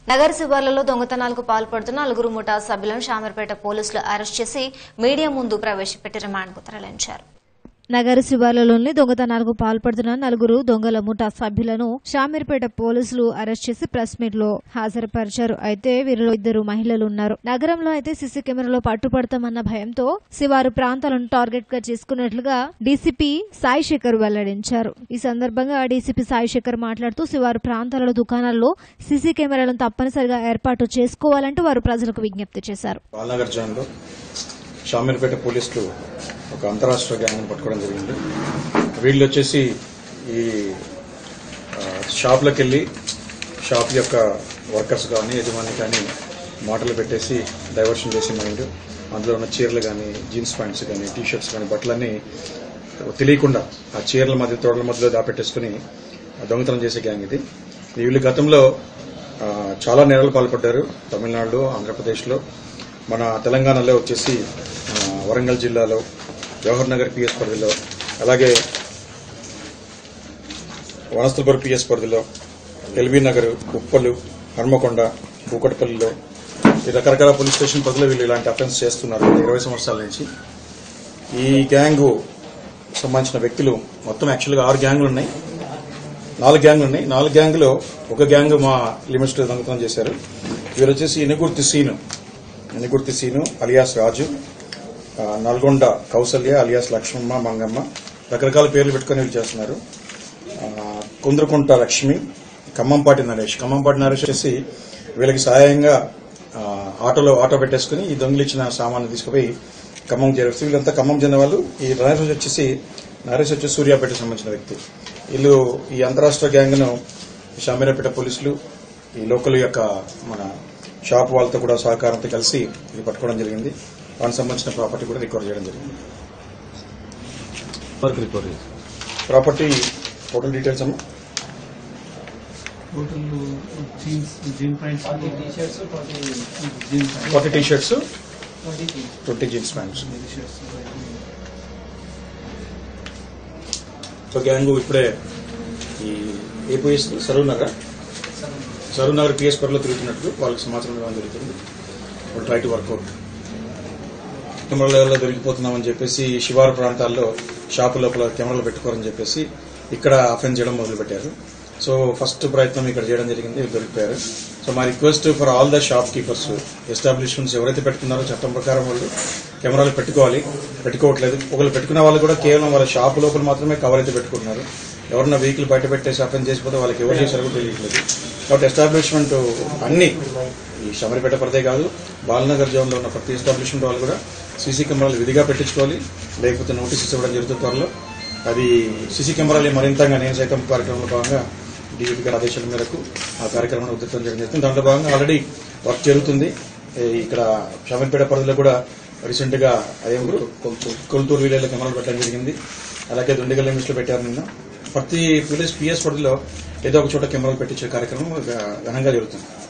నగర శివార్లలో దొంగతనాలకు పాల్పడుతున్న నలుగురు ముఠా సభ్యులను షామర్పేట పోలీసులు అరెస్ట్ చేసి మీడియా ముందు ప్రవేశపెట్టి రిమాండ్కు తరలించారు నగర శివార్లలోని దొంగతనాలకు పాల్పడుతున్న నలుగురు దొంగల ముఠా సభ్యులను షామీర్పేట పోలీసులు అరెస్ట్ చేసి ప్రెస్ మీట్ లో హాజరుపరిచారు అయితే వీరిలో ఇద్దరు మహిళలు ఉన్నారు నగరంలో అయితే సీసీ కెమెరాలో పట్టుపడతామన్న భయంతో శివారు ప్రాంతాలను టార్గెట్ గా చేసుకున్నట్లుగా డీసీపీ సాయి శేఖర్ వెల్లడించారు ఈ సందర్భంగా డీసీపీ సాయి శేఖర్ మాట్లాడుతూ శివారు ప్రాంతాలలో దుకాణాల్లో సీసీ కెమెరాలను తప్పనిసరిగా ఏర్పాటు చేసుకోవాలంటూ వారు ప్రజలకు విజ్ఞప్తి చేశారు బాలనగర్ జోన్లో షామీర్పేట పోలీసులు ఒక అంతరాష్ట్ర గ్యాంగ్ను పట్టుకోవడం జరిగింది వీళ్ళు వచ్చేసి ఈ ఆ, షాప్లకు వెళ్ళి షాప్ యొక్క వర్కర్స్ కానీ యజమాని కానీ మాటలు పెట్టేసి డైవర్షన్ చేసి మైండ్ అందులో ఉన్న చీరలు కానీ జీన్స్ ప్యాంట్స్ కానీ టీ షర్ట్స్ కానీ బట్టలన్నీ తెలియకుండా ఆ చీరల మధ్య తోడల మధ్యలో దాపెట్టేసుకుని దొంగతనం చేసే గ్యాంగ్ ఇది వీళ్ళు గతంలో ఆ, చాలా నేరాలు పాల్పడ్డారు తమిళనాడు ఆంధ్రప్రదేశ్లో మన తెలంగాణలో వచ్చేసి ఆ, వరంగల్ జిల్లాలో జవహర్ నగర్ పిఎస్ పరిధిలో అలాగే వనస్థలపురం పిఎస్ పరిధిలో ఎల్బీ నగర్ ఉప్పలు హన్మకొండ కూకట్పల్లిలో ఈ రకరకాల పోలీస్ స్టేషన్ పరిధిలో వీళ్ళు ఇలాంటి అఫెన్స్ చేస్తున్నారు గత ఇరవై సంవత్సరాల నుంచి ఈ గ్యాంగు సంబంధించిన వ్యక్తులు మొత్తం యాక్చువల్గా ఆరు గ్యాంగులు ఉన్నాయి నాలుగు గ్యాంగులు ఉన్నాయి నాలుగు గ్యాంగులో ఒక గ్యాంగ్ మా లిమిట్స్ లో దొంగతనం చేశారు వీరు వచ్చేసి ఎనుగుర్తి సీను ఎనుగుర్తి సీను అలియాస్ రాజు ఆ, నల్గొండ కౌసల్య అలియాస్ లక్ష్మమ్మ మంగమ్మ రకరకాల పేర్లు పెట్టుకుని వీళ్ళు చేస్తున్నారు ఆ, కుందరకుంట లక్ష్మి ఖమ్మంపాటి నరేష్ ఖమ్మంపాటి నరేష్ వచ్చేసి వీళ్ళకి సహాయంగా ఆ, ఆటోలో ఆటో పెట్టేసుకుని ఈ దొంగలు ఇచ్చిన సామాన్లు తీసుకుపోయి ఖమ్మం చేరవచ్చు వీళ్ళంతా ఖమ్మం చెందిన వాళ్ళు ఈ నరేష్ వచ్చేసి నరేష్ వచ్చేసి సూర్యాపేటకు సంబంధించిన వ్యక్తి వీళ్ళు ఈ అంతరాష్ట్ర గ్యాంగ్ను షామీరాపేట పోలీసులు ఈ లోకల్ యొక్క మన షాప్ వాళ్ళతో కూడా సహకారంతో కలిసి ఇది పట్టుకోవడం జరిగింది దానికి సంబంధించిన ప్రాపర్టీ కూడా రికవర్ చేయడం జరిగింది work recovery property total details అమ్మా total jeans jean pants T-shirts jean pants forty T shirts twenty jeans pants T-shirts so gang ఇప్పుడే ఈ ఏ పోలీస్ సరూర్ నగర్ సరూర్ నగర్ పిఎస్ పరిలో తిరుగుతున్నట్టు వాళ్ళకి సమాచారం ఇవ్వడం జరుగుతుంది వాళ్ళు ట్రై టు వర్కౌట్ కెమెరాలలో దొరికిపోతున్నామని చెప్పేసి శివారు ప్రాంతాల్లో షాపు లోపల కెమెరాలు పెట్టుకోరని చెప్పేసి ఇక్కడ అఫెన్స్ చేయడం మొదలుపెట్టారు సో ఫస్ట్ ప్రయత్నం ఇక్కడ చేయడం జరిగింది వీళ్ళు దొరికిపోయారు సో మా request for all the shop keepers establishments ఎవరైతే పెట్టుకున్నారో చట్టం ప్రకారం వాళ్ళు కెమెరాలు పెట్టుకోవాలి పెట్టుకోవట్లేదు ఒకళ్ళు పెట్టుకున్న వాళ్ళు కూడా కేవలం వాళ్ళ షాప్ లోపల మాత్రమే కవర్ అయితే పెట్టుకుంటున్నారు ఎవరన్నా వెహికల్ బయట పెట్టేసి అఫెన్స్ చేసిపోతే వాళ్ళకి ఎవరు చేశారో కూడా తెలియట్లేదు కాబట్టి ఎస్టాబ్లిష్మెంట్ అన్ని ఈ శబరిపేట పరిదే కాదు బాలనగర్ జోన్ లో ఉన్న ప్రతి ఎస్టాబ్లిష్మెంట్ వాళ్ళు కూడా సీసీ కెమెరాలు విధిగా పెట్టించుకోవాలి లేకపోతే నోటీసెస్ ఇవ్వడం జరుగుతుంది త్వరలో అది సీసీ కెమెరాలు మరింతగా నేను సైతం కార్యక్రమంలో భాగంగా డీజీపీ గారి ఆదేశాల మేరకు ఆ కార్యక్రమాన్ని ఉధృతం చేయడం జరుగుతుంది దాంట్లో భాగంగా ఆల్రెడీ వర్క్ జరుగుతుంది ఏ, ఇక్కడ షామీర్పేట పరిధిలో కూడా రీసెంట్ గా అదే ఊరు కొల్తూరు విలేజ్లో కెమెరాలు పెట్టడం జరిగింది అలాగే దొండిగల్ లిమిట్స్ లో పెట్టారు నిన్న ప్రతి విలేజ్ పిఎస్ పరిధిలో ఏదో ఒక చోట కెమెరాలు పెట్టించే కార్యక్రమం ఘనంగా జరుగుతుంది